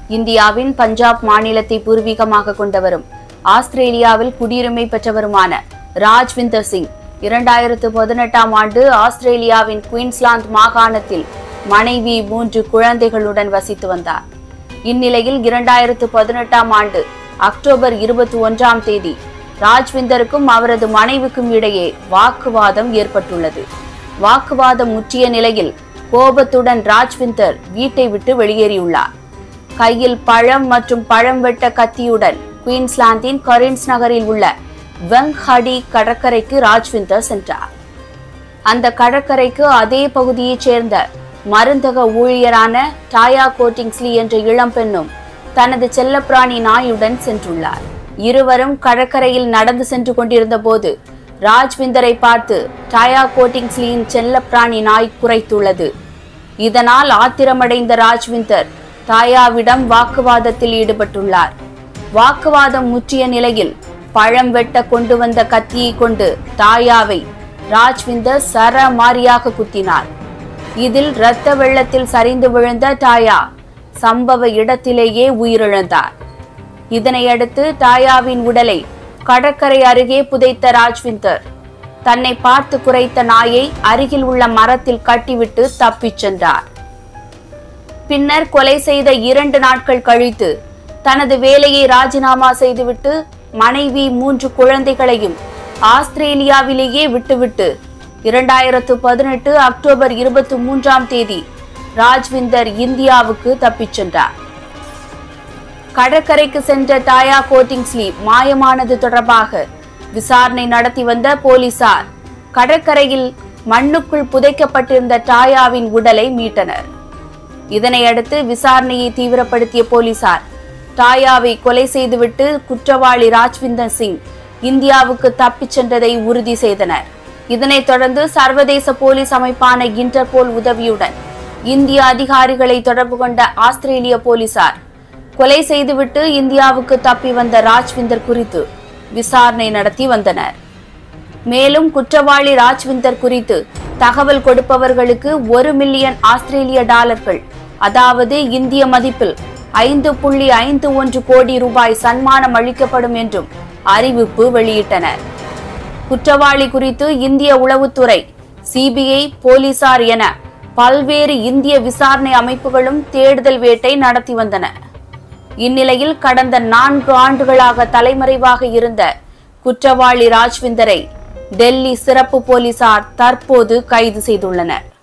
இந்தியாவின் பஞ்சாப் மாநிலத்தை பூர்வீகமாக கொண்டவரும் ஆஸ்திரேலியாவில் குடியுரிமை பெற்றவருமான ராஜ்விந்தர் சிங் இரண்டாயிரத்து பதினெட்டாம் ஆண்டு ஆஸ்திரேலியாவின் குயின்ஸ்லாந்து மாகாணத்தில் மனைவி மூன்று குழந்தைகளுடன் வசித்து வந்தார் இந்நிலையில் இரண்டாயிரத்து பதினெட்டாம் ஆண்டு அக்டோபர் இருபத்தி ஒன்றாம் தேதி ராஜ்விந்தருக்கும் அவரது மனைவிக்கும் இடையே வாக்குவாதம் ஏற்பட்டுள்ளது வாக்குவாதம் முற்றிய நிலையில் கோபத்துடன் ராஜ்விந்தர் வீட்டை விட்டு வெளியேறியுள்ளார் கையில் பழம் மற்றும் பழம் வெட்ட கத்தியுடன் குயின்ஸ்லாந்தின் கரின்ஸ் நகரில் உள்ள வெங்ஹடி கடற்கரைக்கு ராஜ்விந்தர் சென்றார் அந்த கடற்கரைக்கு அதே பகுதியைச் சேர்ந்த மருந்தக ஊழியரான டாயா கோட்டிங்ஸ்லி என்ற இளம்பெண்ணும் தனது செல்லப்பிராணி நாயுடன் சென்றுள்ளார் இருவரும் கடற்கரையில் நடந்து சென்று கொண்டிருந்த போது ராஜ்விந்தரை பார்த்து டாயா கோட்டிங்ஸ்லியின் செல்லப்பிராணி நாய் குறைத்துள்ளது இதனால் ஆத்திரமடைந்த ராஜ்விந்தர் தாயாவிடம் வாக்குவாதத்தில் ஈடுபட்டுள்ளார் வாக்குவாதம் முற்றிய நிலையில் பழம் வெட்ட கொண்டு வந்த கத்தியை கொண்டு தாயாவை ராஜ்விந்தர் சரமாரியாக குத்தினார் இதில் இரத்த வெள்ளத்தில் சரிந்து விழுந்த டாயா சம்பவ இடத்திலேயே உயிரிழந்தார் இதனையடுத்து டாயாவின் உடலை கடற்கரை அருகே புதைத்த ராஜ்விந்தர் தன்னை பார்த்து குறைத்த நாயை அருகில் உள்ள மரத்தில் கட்டிவிட்டு தப்பிச் சென்றார் பின்னர் கொலை செய்த இரண்டு நாட்கள் கழித்து தனது வேலையை ராஜினாமா செய்துவிட்டு மனைவி மூன்று குழந்தைகளையும் ஆஸ்திரேலியாவிலேயே விட்டுவிட்டு இரண்டாயிரத்து பதினெட்டு அக்டோபர் இருபத்தி மூன்றாம் தேதி ராஜ்விந்தர் இந்தியாவுக்கு தப்பிச் சென்றார் கடற்கரைக்கு சென்ற டாயா கோட்டிங்ஸ்லி மாயமானது தொடர்பாக விசாரணை நடத்தி வந்த போலீசார் கடற்கரையில் மண்ணுக்குள் புதைக்கப்பட்டிருந்த டாயாவின் உடலை மீட்டனர் இதனையடுத்து விசாரணையை தீவிரப்படுத்திய போலீசார் டாயாவை கொலை செய்துவிட்டு குற்றவாளி ராஜ்விந்தர் சிங் இந்தியாவுக்கு தப்பிச் சென்றதை உறுதி செய்தனர் இதனைத் தொடர்ந்து சர்வதேச போலீஸ் அமைப்பான இன்டர்போல் உதவியுடன் இந்திய அதிகாரிகளை தொடர்பு கொண்ட ஆஸ்திரேலிய போலீசார் கொலை செய்துவிட்டு இந்தியாவுக்கு தப்பி வந்த ராஜ்விந்தர் குறித்து விசாரணை நடத்தி வந்தனர் மேலும் குற்றவாளி ராஜ்விந்தர் குறித்து தகவல் கொடுப்பவர்களுக்கு ஒரு மில்லியன் ஆஸ்திரேலிய டாலர்கள் அதாவது இந்திய மதிப்பில் ஐந்து புள்ளி ஐந்து ஒன்று கோடி ரூபாய் சன்மானம் அளிக்கப்படும் என்றும் அறிவிப்பு வெளியிட்டனர் குற்றவாளி குறித்து இந்திய உளவுத்துறை சிபிஐ போலீசார் என பல்வேறு இந்திய விசாரணை அமைப்புகளும் தேடுதல் வேட்டை நடத்தி வந்தன இந்நிலையில் கடந்த நான்கு ஆண்டுகளாக தலைமறைவாக இருந்த குற்றவாளி ராஜ்விந்தரை டெல்லி சிறப்பு போலீசார் தற்போது கைது செய்துள்ளனர்